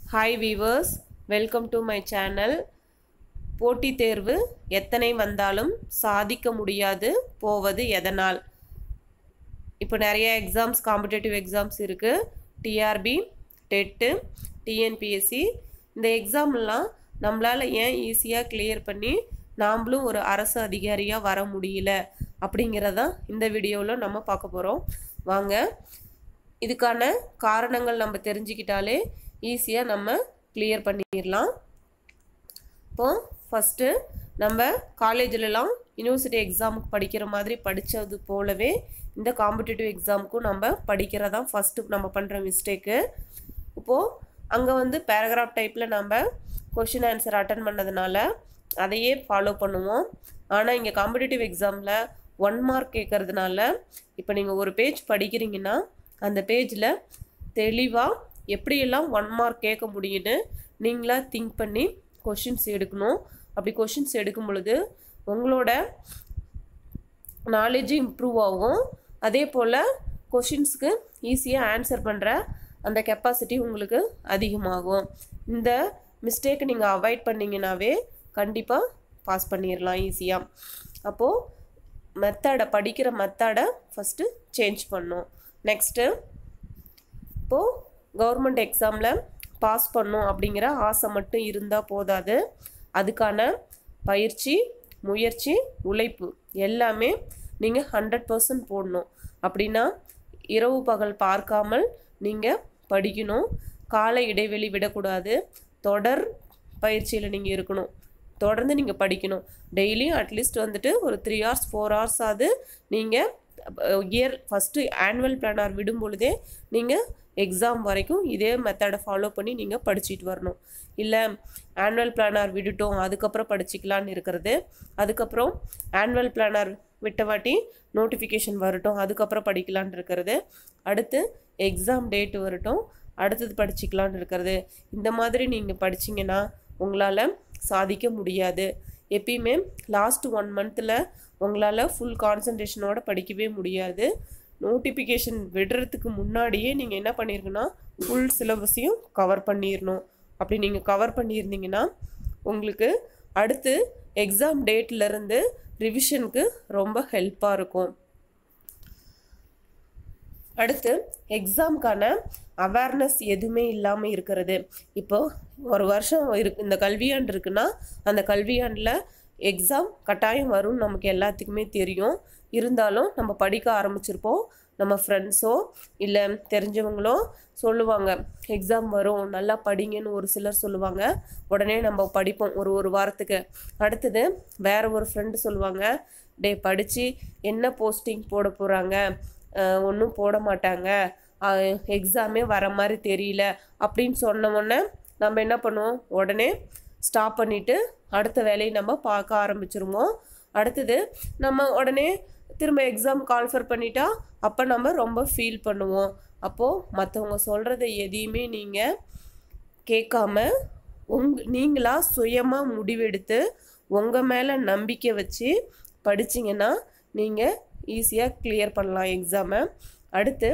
hi viewers welcome to my channel போட்டித் தேர்வு எத்தனை வந்தாலும் சாதிக்க முடியாது போவது எதனால் இப்போ நிறைய எக்ஸாம்ஸ் காம்படேட்டிவ் எக்ஸாம்ஸ் இருக்குது டிஆர்பி டெட்டு டிஎன்பிஎஸ்சி இந்த எக்ஸாம்லாம் நம்மளால் ஏன் ஈஸியாக கிளியர் பண்ணி நாமளும் ஒரு அரசு அதிகாரியாக வர முடியல அப்படிங்கிறதான் இந்த வீடியோவில் நம்ம பார்க்க போகிறோம் வாங்க இதுக்கான காரணங்கள் நம்ம தெரிஞ்சுக்கிட்டாலே ஈஸியாக நம்ம கிளியர் பண்ணிடலாம் இப்போது ஃபஸ்ட்டு நம்ம காலேஜிலலாம் யூனிவர்சிட்டி எக்ஸாமுக்கு படிக்கிற மாதிரி படித்தது போலவே இந்த காம்படிட்டிவ் எக்ஸாமுக்கும் நம்ம படிக்கிறதான் ஃபஸ்ட்டு நம்ம பண்ணுற மிஸ்டேக்கு இப்போது அங்கே வந்து பேராகிராஃப் டைப்பில் நம்ம கொஷின் ஆன்சர் அட்டன் பண்ணதுனால அதையே ஃபாலோ பண்ணுவோம் ஆனால் இங்கே காம்படிட்டிவ் எக்ஸாமில் ஒன் மார்க் கேட்கறதுனால இப்போ நீங்கள் ஒரு பேஜ் படிக்கிறீங்கன்னா அந்த பேஜில் தெளிவாக எப்படியெல்லாம் ஒன் மார்க் கேட்க முடியும்னு நீங்களாக திங்க் பண்ணி கொஷின்ஸ் எடுக்கணும் அப்படி கொஷின்ஸ் எடுக்கும் பொழுது உங்களோட நாலேஜ் இம்ப்ரூவ் ஆகும் அதே போல் கொஷின்ஸ்க்கு ஈஸியாக ஆன்சர் பண்ணுற அந்த கெப்பாசிட்டி உங்களுக்கு அதிகமாகும் இந்த மிஸ்டேக்கை நீங்கள் அவாய்ட் பண்ணிங்கனாவே கண்டிப்பாக பாஸ் பண்ணிடலாம் ஈஸியாக அப்போது மெத்தடை படிக்கிற மெத்தடை ஃபஸ்ட்டு சேஞ்ச் பண்ணும் நெக்ஸ்ட்டு இப்போது கவர்மெண்ட் எக்ஸாமில் பாஸ் பண்ணும் அப்படிங்கிற ஆசை மட்டும் இருந்தால் போதாது அதுக்கான பயிற்சி முயற்சி உழைப்பு எல்லாமே நீங்கள் ஹண்ட்ரட் பர்சன்ட் போடணும் அப்படின்னா இரவு பகல் பார்க்காமல் நீங்கள் படிக்கணும் காலை இடைவெளி விடக்கூடாது தொடர் பயிற்சியில் நீங்கள் இருக்கணும் தொடர்ந்து நீங்கள் படிக்கணும் டெய்லியும் அட்லீஸ்ட் வந்துட்டு ஒரு த்ரீ ஹவர்ஸ் ஃபோர் ஹவர்ஸ் ஆகுது நீங்கள் இயர் ஃபஸ்ட்டு ஆனுவல் பிளானர் விடும் பொழுதே நீங்கள் எக்ஸாம் வரைக்கும் இதே மெத்தடை ஃபாலோ பண்ணி நீங்கள் படிச்சுட்டு வரணும் இல்லை ஆனுவல் பிளானர் விட்டுட்டோம் அதுக்கப்புறம் படிச்சுக்கலான்னு இருக்கிறது அதுக்கப்புறம் ஆனுவல் பிளானர் விட்ட வாட்டி நோட்டிஃபிகேஷன் வரட்டும் அதுக்கப்புறம் படிக்கலான் இருக்கிறது அடுத்து எக்ஸாம் டேட்டு வரட்டும் அடுத்தது படிச்சுக்கலான்னு இருக்கிறது இந்த மாதிரி நீங்கள் படிச்சிங்கன்னா உங்களால் சாதிக்க முடியாது எப்பயுமே லாஸ்ட் ஒன் மந்தில் உங்களால் ஃபுல் கான்சன்ட்ரேஷனோட படிக்கவே முடியாது நோட்டிஃபிகேஷன் விடுறதுக்கு முன்னாடியே நீங்கள் என்ன பண்ணியிருக்குன்னா ஃபுல் சிலபஸையும் கவர் பண்ணிடணும் அப்படி நீங்கள் கவர் பண்ணியிருந்தீங்கன்னா உங்களுக்கு அடுத்து எக்ஸாம் டேட்லேருந்து ரிவிஷனுக்கு ரொம்ப ஹெல்ப்பாக இருக்கும் அடுத்து எக்ஸாம்க்கான அவேர்னஸ் எதுவுமே இல்லாமல் இருக்கிறது இப்போ ஒரு வருஷம் இருக்கு இந்த கல்வியாண்டு இருக்குன்னா அந்த கல்வியாண்டில் எக்ஸாம் கட்டாயம் வரும்னு நமக்கு எல்லாத்துக்குமே தெரியும் இருந்தாலும் நம்ம படிக்க ஆரம்பிச்சிருப்போம் நம்ம ஃப்ரெண்ட்ஸோ இல்லை தெரிஞ்சவங்களோ சொல்லுவாங்க எக்ஸாம் வரும் நல்லா படிங்கன்னு ஒரு சிலர் சொல்லுவாங்க உடனே நம்ம படிப்போம் ஒரு ஒரு வாரத்துக்கு அடுத்தது வேற ஒரு ஃப்ரெண்டு சொல்லுவாங்க டே படித்து என்ன போஸ்டிங் போட போகிறாங்க ஒன்றும் போட மாட்டாங்க எக்ஸாமே வர மாதிரி தெரியல அப்படின்னு சொன்ன உடனே நம்ம என்ன பண்ணுவோம் உடனே ஸ்டாப் பண்ணிவிட்டு அடுத்த வேலையை நம்ம பார்க்க ஆரம்பிச்சிருவோம் அடுத்தது நம்ம உடனே திரும்ப எக்ஸாம் கால்ஃபர் பண்ணிட்டா அப்போ நம்ம ரொம்ப ஃபீல் பண்ணுவோம் அப்போது மற்றவங்க சொல்கிறத எதையுமே நீங்கள் கேட்காம உங் நீங்களாக சுயமாக முடிவெடுத்து உங்கள் மேலே நம்பிக்கை வச்சு படிச்சிங்கன்னா நீங்கள் ஈஸியாக கிளியர் பண்ணலாம் எக்ஸாமை அடுத்து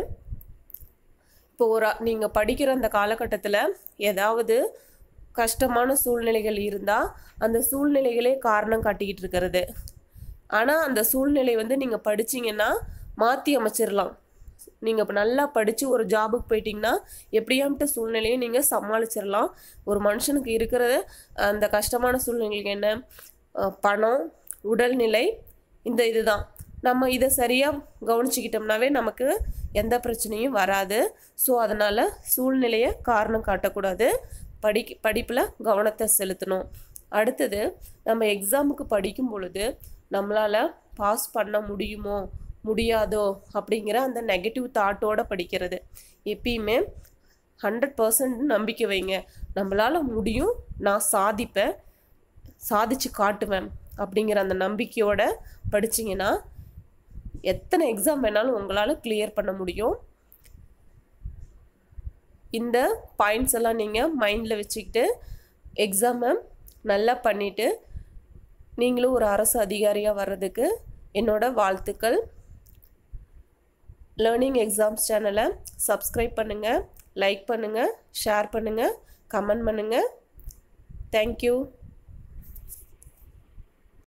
இப்போ ஒரு நீங்கள் படிக்கிற அந்த காலகட்டத்தில் ஏதாவது கஷ்டமான சூழ்நிலைகள் இருந்தால் அந்த சூழ்நிலைகளே காரணம் காட்டிக்கிட்டு இருக்கிறது ஆனால் அந்த சூழ்நிலை வந்து நீங்கள் படிச்சிங்கன்னா மாற்றி அமைச்சிடலாம் நீங்கள் இப்போ நல்லா படித்து ஒரு ஜாபுக்கு போயிட்டீங்கன்னா எப்படியாமட்ட சூழ்நிலையை நீங்கள் சமாளிச்சிடலாம் ஒரு மனுஷனுக்கு இருக்கிறது அந்த கஷ்டமான சூழ்நிலைக்கு என்ன பணம் உடல்நிலை இந்த இதுதான் நம்ம இதை சரியாக கவனிச்சிக்கிட்டோம்னாவே நமக்கு எந்த பிரச்சனையும் வராது ஸோ அதனால் சூழ்நிலையை காரணம் காட்டக்கூடாது படி படிப்பில் கவனத்தை செலுத்தணும் அடுத்தது நம்ம எக்ஸாமுக்கு படிக்கும் பொழுது நம்மளால் பாஸ் பண்ண முடியுமோ முடியாதோ அப்படிங்கிற அந்த நெகட்டிவ் தாட்டோடு படிக்கிறது எப்பயுமே ஹண்ட்ரட் பர்சன்ட் நம்பிக்கை வைங்க நம்மளால் முடியும் நான் சாதிப்பேன் சாதிச்சு காட்டுவேன் அப்படிங்கிற அந்த நம்பிக்கையோட படிச்சிங்கன்னா எத்தனை எக்ஸாம் வேணாலும் உங்களால் கிளியர் பண்ண முடியும் இந்த பாயிண்ட்ஸ் எல்லாம் நீங்கள் மைண்டில் வச்சுக்கிட்டு எக்ஸாமை நல்லா பண்ணிவிட்டு நீங்களும் ஒரு அரசு அதிகாரியாக வர்றதுக்கு என்னோட வாழ்த்துக்கள் லேர்னிங் எக்ஸாம்ஸ் சேனலை சப்ஸ்கிரைப் பண்ணுங்கள் லைக் பண்ணுங்கள் ஷேர் பண்ணுங்கள் கமெண்ட் பண்ணுங்கள் தேங்க்யூ